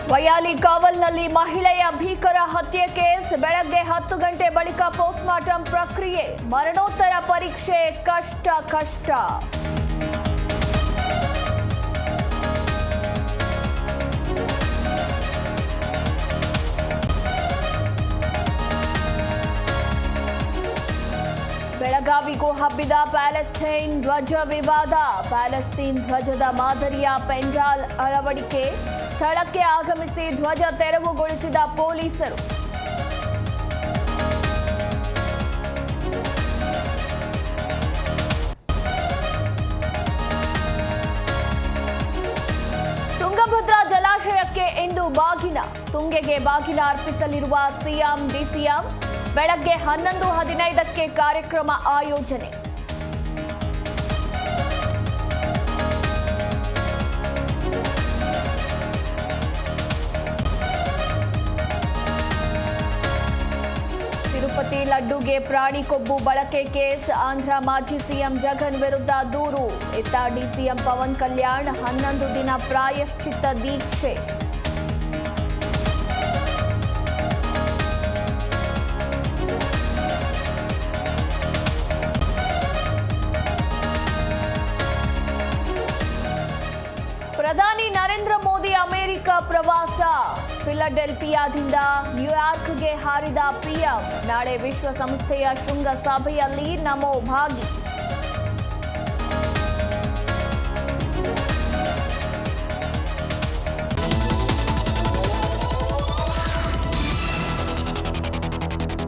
ವಯಾಲಿ ಕಾವಲ್ನಲ್ಲಿ ಮಹಿಳೆಯ ಭೀಕರ ಹತ್ಯೆ ಕೇಸ್ ಬೆಳಗ್ಗೆ ಹತ್ತು ಗಂಟೆ ಬಳಿಕ ಪೋಸ್ಟ್ಮಾರ್ಟಂ ಪ್ರಕ್ರಿಯೆ ಮರಣೋತ್ತರ ಪರೀಕ್ಷೆ ಕಷ್ಟ ಕಷ್ಟ ಬೆಳಗಾವಿಗೂ ಹಬ್ಬಿದ ಪ್ಯಾಲೆಸ್ತೈನ್ ಧ್ವಜ ವಿವಾದ ಪ್ಯಾಲೆಸ್ತೀನ್ ಧ್ವಜದ ಮಾದರಿಯ ಪೆಂಡಾಲ್ ಅಳವಡಿಕೆ ಸ್ಥಳಕ್ಕೆ ಆಗಮಿಸಿ ಧ್ವಜ ತೆರವುಗೊಳಿಸಿದ ಪೊಲೀಸರು ತುಂಗಭದ್ರಾ ಜಲಾಶಯಕ್ಕೆ ಇಂದು ಬಾಗಿನ ತುಂಗೆಗೆ ಬಾಗಿನ ಅರ್ಪಿಸಲಿರುವ ಸಿಎಂ ಡಿಸಿಎಂ ಬೆಳಗ್ಗೆ ಹನ್ನೊಂದು ಹದಿನೈದಕ್ಕೆ ಕಾರ್ಯಕ್ರಮ ಆಯೋಜನೆ ತಿರುಪತಿ ಲಡ್ಡುಗೆ ಪ್ರಾಣಿ ಕೊಬ್ಬು ಬಳಕೆ ಕೇಸ್ ಆಂಧ್ರ ಮಾಜಿ ಸಿಎಂ ಜಗನ್ ವಿರುದ್ಧ ದೂರು ಇತ್ತ ಡಿಸಿಎಂ ಪವನ್ ಕಲ್ಯಾಣ್ ಹನ್ನೊಂದು ದಿನ ಪ್ರಾಯಶ್ಚಿತ್ತ ದೀಕ್ಷೆ ಪ್ರಧಾನಿ ನರೇಂದ್ರ ಮೋದಿ ಅಮೆರಿಕ ಪ್ರವಾಸ ಫಿಲಡೆಲ್ಫಿಯಾದಿಂದ ನ್ಯೂಯಾರ್ಕ್ಗೆ ಹಾರಿದ ಪಿಎಂ ನಾಳೆ ವಿಶ್ವಸಂಸ್ಥೆಯ ಶೃಂಗಸಭೆಯಲ್ಲಿ ನಮೋ ಭಾಗಿ